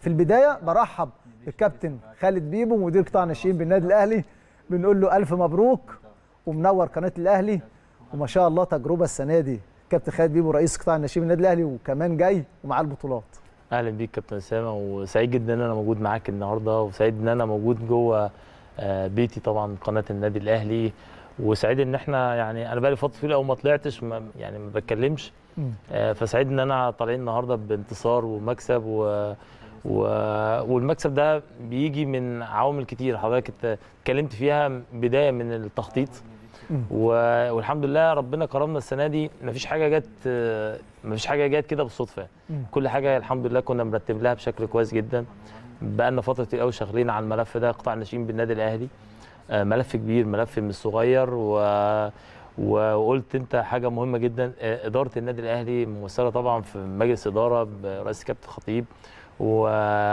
في البدايه برحب بالكابتن خالد بيبو مدير قطاع الناشئين بالنادي الاهلي بنقول له الف مبروك ومنور قناه الاهلي وما شاء الله تجربه السنه دي كابتن خالد بيبو رئيس قطاع الناشئين بالنادي الاهلي وكمان جاي ومعاه البطولات اهلا بيك كابتن اسامه وسعيد جدا ان انا موجود معاك النهارده وسعيد ان انا موجود جوه آه، بيتي طبعا قناه النادي الاهلي وسعيد ان احنا يعني انا بقالي فتره طويله او ما طلعتش ما يعني ما بتكلمش مم. آه، فسعيد ان انا طالعين النهارده بانتصار ومكسب و و... والمكسب ده بيجي من عوامل كتير حضرتك ات- اتكلمت فيها بدايه من التخطيط مم. و... والحمد لله ربنا كرمنا السنه دي مفيش حاجه جت آه، مفيش حاجه جت كده بالصدفه مم. كل حاجه الحمد لله كنا مرتب لها بشكل كويس جدا بقى لنا فتره كتير قوي شغالين على الملف ده قطاع الناشئين بالنادي الاهلي آه، ملف كبير ملف مش صغير و وقلت انت حاجه مهمه جدا آه، اداره النادي الاهلي ممثله طبعا في مجلس اداره برئاسه كابتن خطيب و...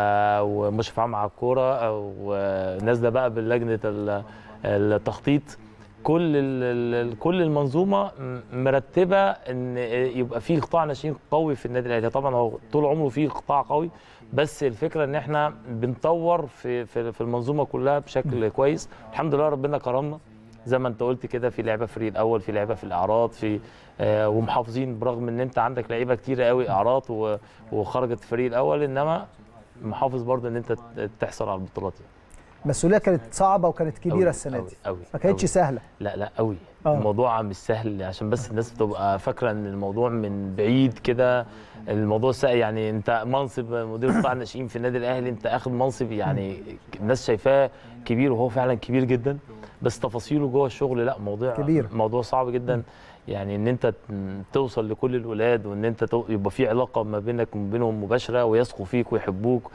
ومشرف عام على الكوره ونازله بقى باللجنه ال- التخطيط كل ال- ال- كل المنظومه م- مرتبه ان يبقى في قطاع ناشئين قوي في النادي الاهلي طبعا هو طول عمره في قطاع قوي بس الفكره ان احنا بنطور في في في المنظومه كلها بشكل كويس الحمد لله ربنا كرمنا زي ما انت قلت كده في لعيبه فريق الاول في لعيبه في الاعراض في آه ومحافظين برغم ان انت عندك لعيبه كتيره قوي اعراض و- وخرجت الفريق الاول انما محافظ برضه ان انت ت- تحصل على البطولات يعني. المسؤوليه كانت صعبه وكانت كبيره أوي، السنه أوي، دي أوي، ما كانتش أوي. سهله لا لا قوي آه. الموضوع مش سهل عشان بس الناس بتبقى فاكره ان الموضوع من بعيد كده الموضوع سهل يعني انت منصب مدير قطاع الناشئين في النادي الاهلي انت اخد منصب يعني الناس شايفاه كبير وهو فعلا كبير جدا بس تفاصيله جوه الشغل لا موضوع كبير. موضوع صعب جدا يعني ان انت ت- توصل لكل الولاد وان انت تو- يبقى في علاقه ما بينك وما بينهم مباشره ويثقوا فيك ويحبوك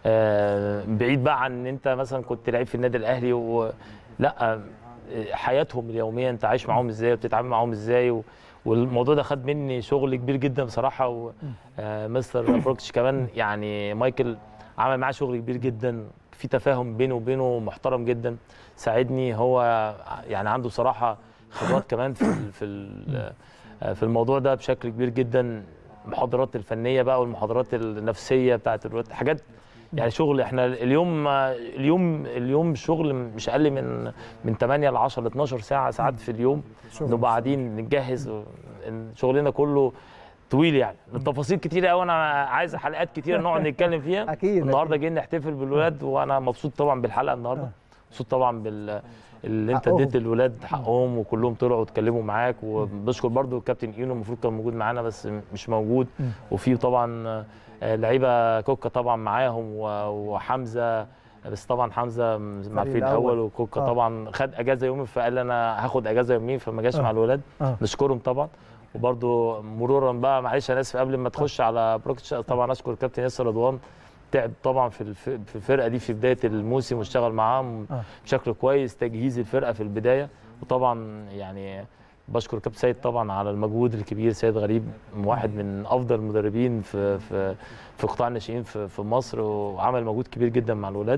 آه، بعيد بقى عن ان انت مثلا كنت لعيب في النادي الاهلي و... لا آه، حياتهم اليوميه انت عايش معاهم ازاي وبتتعامل معاهم ازاي و... والموضوع ده خد مني شغل كبير جدا بصراحه و... آه، مستر بروكش كمان يعني مايكل عمل معاه شغل كبير جدا في تفاهم بينه وبينه محترم جدا ساعدني هو يعني عنده صراحه خبرات كمان في ال... في ال... آه، في الموضوع ده بشكل كبير جدا المحاضرات الفنيه بقى والمحاضرات النفسيه بتاعت الولاد حاجات يعني شغل احنا اليوم اليوم اليوم شغل مش اقل من من 8 ل 10 ل 12 ساعه ساعات في اليوم شغل. نبقى قاعدين نجهز و- إن شغلنا كله طويل يعني التفاصيل كتيره قوي انا عايز حلقات كتيره نقعد نتكلم فيها أكيد، النهارده جايين نحتفل بالولاد وانا مبسوط طبعا بالحلقه النهارده مبسوط طبعا بال اللي انت حقهم. اديت الولاد حقهم وكلهم طلعوا اتكلموا معاك وبشكر برضو الكابتن اينو المفروض كان موجود معانا بس مش موجود وفي طبعا آه، لعيبه كوكا طبعا معاهم و- وحمزه بس طبعا حمزه مع الفريق الأول. الاول وكوكا آه. طبعا خد اجازه يومي فقال لي انا هاخد اجازه يومين فما جاش آه. مع الولاد آه. نشكرهم طبعا وبرضو مرورا بقى معلش انا اسف قبل ما تخش على بروكتش طبعا اشكر الكابتن ياسر رضوان تعب طبعا في الف- في الفرقه دي في بدايه الموسم واشتغل معاهم آه. بشكل كويس تجهيز الفرقه في البدايه وطبعا يعني بشكر كابتن سيد طبعا على المجهود الكبير سيد غريب واحد من افضل المدربين في في في قطاع الناشئين في في مصر وعمل مجهود كبير جدا مع الولاد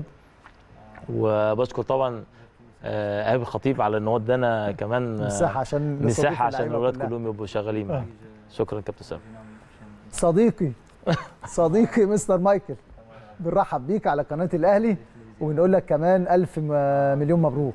وبشكر طبعا آه، ايهاب الخطيب على ان هو ادانا كمان آه، مساحه عشان مساحه نستضيف عشان اللعيبة الولاد كلها. كلهم يبقوا شغالين معاك شكرا كابتن سامي صديقي صديقي مستر مايكل بنرحب بيك على قناه الاهلي ونقول لك كمان الف م- مليون مبروك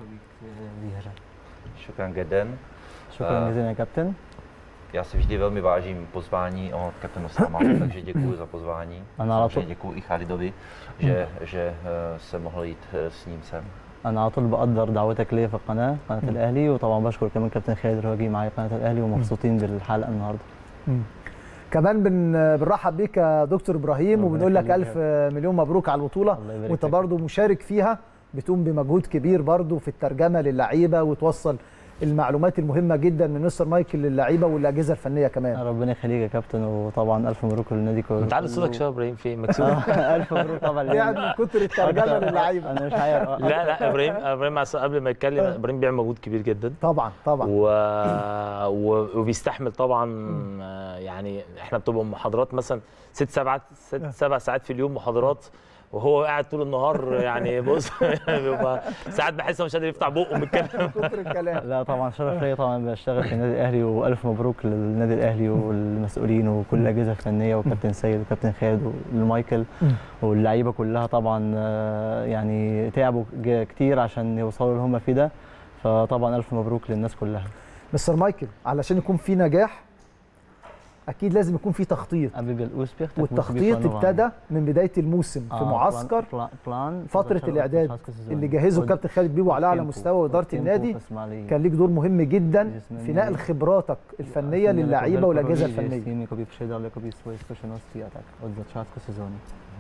شكرا جدا شكرا آه. جزيلا يا كابتن Já si vždy velmi vážím pozvání od kapitana Sama, takže děkuji za pozvání. Ano, ale to- Samozřejmě děkuji i Chalidovi, že, že eh, se mohl jít eh, s ním sem. انا على طول بقدر دعوتك ليا في القناه قناه الاهلي وطبعا بشكر كمان كابتن خالد اللي هو جه معايا قناه الاهلي ومبسوطين بالحلقه النهارده كمان بن بنرحب بيك يا دكتور ابراهيم ربنا وبنقول لك يخليك الف مليون مبروك على البطوله الله يبارك وانت فيك. برضو مشارك فيها بتقوم بمجهود كبير برضو في الترجمه للعيبه وتوصل المعلومات المهمه جدا من مستر مايكل للعيبه والاجهزه الفنيه كمان ربنا يخليك يا كابتن وطبعا الف مبروك للنادي كله انت عارف صوتك شويه يا ابراهيم في مكسوف الف مبروك طبعا يعني من كتر الترجمه للعيبه انا مش عارف لا لا ابراهيم ابراهيم عس- قبل ما يتكلم ابراهيم بيعمل مجهود كبير جدا طبعا طبعا و... و... وبيستحمل طبعا آه، يعني احنا بتبقى محاضرات مثلا ست سبع ست سبع ساعات في اليوم محاضرات وهو قاعد طول النهار يعني بص بيبقى ساعات بحس إنه مش قادر يفتح بقه من الكلام كتر الكلام لا طبعا شرف ليا طبعا بشتغل في النادي الاهلي والف مبروك للنادي الاهلي والمسؤولين وكل الاجهزه الفنيه وكابتن سيد وكابتن خالد والمايكل واللعيبه كلها طبعا آه، يعني تعبوا ج- كتير عشان يوصلوا اللي هم فيه ده فطبعا الف مبروك للناس كلها مستر مايكل علشان يكون في نجاح اكيد لازم يكون في تخطيط أبي بالأوسبيخ تك والتخطيط موسبي ابتدى من بدايه الموسم في آه، معسكر بلان- بلان فتره بلان- الاعداد بلان- اللي جهزه الكابتن خالد بيبو على اعلى والتيمبو- مستوى اداره والتيمبو النادي في إسماعيلية. كان ليك دور مهم جدا جسمانية. في نقل خبراتك الفنيه Vlastně للعيبه jako والاجهزه velkoryý, že الفنيه S nimi jakoby předal jakoby svoje zkušenosti a tak od začátku sezóny.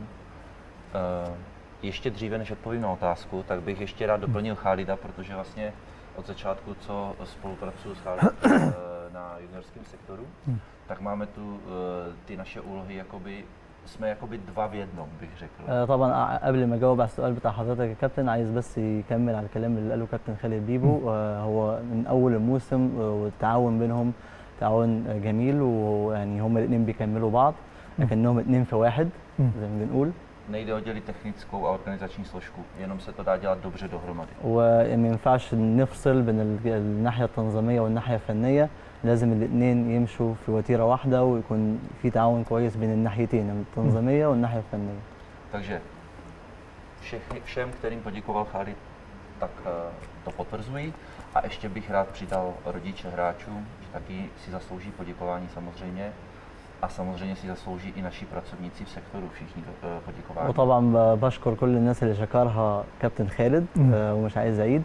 Eh, Ještě dříve, než odpovím na otázku, tak bych ještě rád doplnil Chálida, protože vlastně od začátku, co spolupracuju s Chálidem eh, na juniorském sektoru, tak máme tu eh, ty naše úlohy, jakoby, jsme jakoby dva v jednom, bych řekl. آه، طبعا ع- قبل ما اجاوب على السؤال بتاع حضرتك يا كابتن عايز بس يكمل على الكلام اللي قاله كابتن خالد بيبو آه، هو من اول الموسم آه، والتعاون بينهم تعاون آه، جميل ويعني هما الاثنين بيكملوا بعض لكنهم اتنين في واحد مم. زي ما بنقول Nejde oddělit technickou a organizační složku, jenom se to dá dělat dobře dohromady. وما ينفعش نفصل بين ال- الناحيه التنظيميه والناحيه الفنيه لازم الاثنين يمشوا في وتيره واحده ويكون في تعاون كويس بين الناحيتين التنظيميه والناحيه الفنيه Takže všechny, všem, kterým poděkoval Chalid, tak eh, to potvrzuji. A ještě bych rád přidal rodiče hráčů, že taky si zaslouží poděkování samozřejmě. A samozřejmě si zaslouží i naši pracovníci v sektoru všichni eh, poděkování. وطبعا ب- بشكر كل الناس اللي شكرها كابتن خالد مم. آه ومش عايز اعيد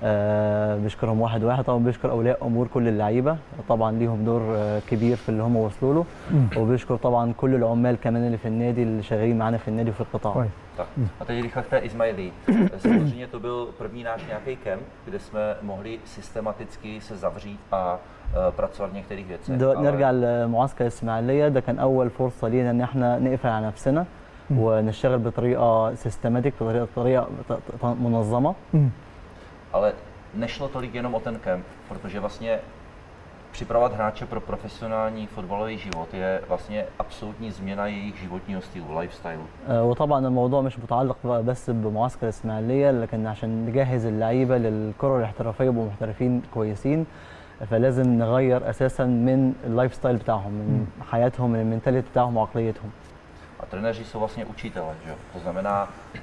آه بشكرهم واحد واحد طبعا بيشكر اولياء امور كل اللعيبه طبعا ليهم دور آه كبير في اللي هم وصلوا له وبيشكر طبعا كل العمال كمان اللي في النادي اللي شغالين معانا في النادي وفي القطاع كويس. Tak. A teď rychle k té Ismaili. Samozřejmě to byl první náš nějaký kemp, kde jsme mohli systematicky se zavřít a eh, pracovat v některých věcech. ده ale- نرجع لمعسكر الاسماعيليه ده كان اول فرصه لينا ان احنا نقفل على نفسنا ونشتغل بطريقه سيستماتيك بطريقه طريقه ط- ط- منظمه مم. Ale nešlo tolik jenom o ten kemp, protože vlastně připravovat hráče pro profesionální fotbalový život je vlastně absolutní změna jejich životního stylu, lifestyle. آه، وطبعا الموضوع مش متعلق بقى بس بمعسكر الاسماعيليه لكن عشان نجهز اللعيبه للكره الاحترافيه يبقوا محترفين كويسين فلازم نغير اساسا من اللايف ستايل بتاعهم من حياتهم من المنتاليتي بتاعهم وعقليتهم A trenéři jsou vlastně učitele, že? jo? To znamená,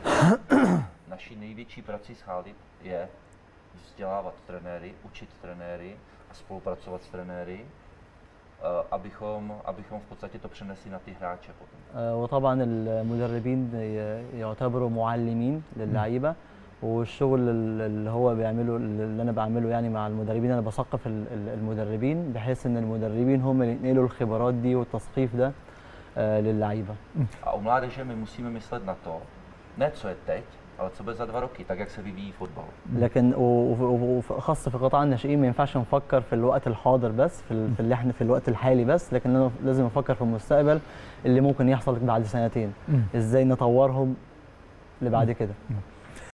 naší největší prací s Chalid je vzdělávat trenéry, učit trenéry a spolupracovat s trenéry, eh, abychom, abychom v podstatě to přenesli na ty hráče potom. آه، وطبعا المدربين ي- يعتبروا معلمين للعيبه والشغل ال- اللي هو بيعمله اللي انا بعمله يعني مع المدربين انا بثقف ال- ال- المدربين بحيث ان المدربين هم اللي ينقلوا الخبرات دي والتثقيف ده آه، للعيبه A u mládeže my musíme myslet na to, ne co je teď, ale co bude za dva roky, tak jak se vyvíjí fotbal. لكن و- و- وخاصه في قطاع الناشئين ما ينفعش نفكر في الوقت الحاضر بس في, ال- في اللي احنا في الوقت الحالي بس لكن أنا لازم نفكر في المستقبل اللي ممكن يحصل بعد سنتين مم. ازاي نطورهم لبعد كده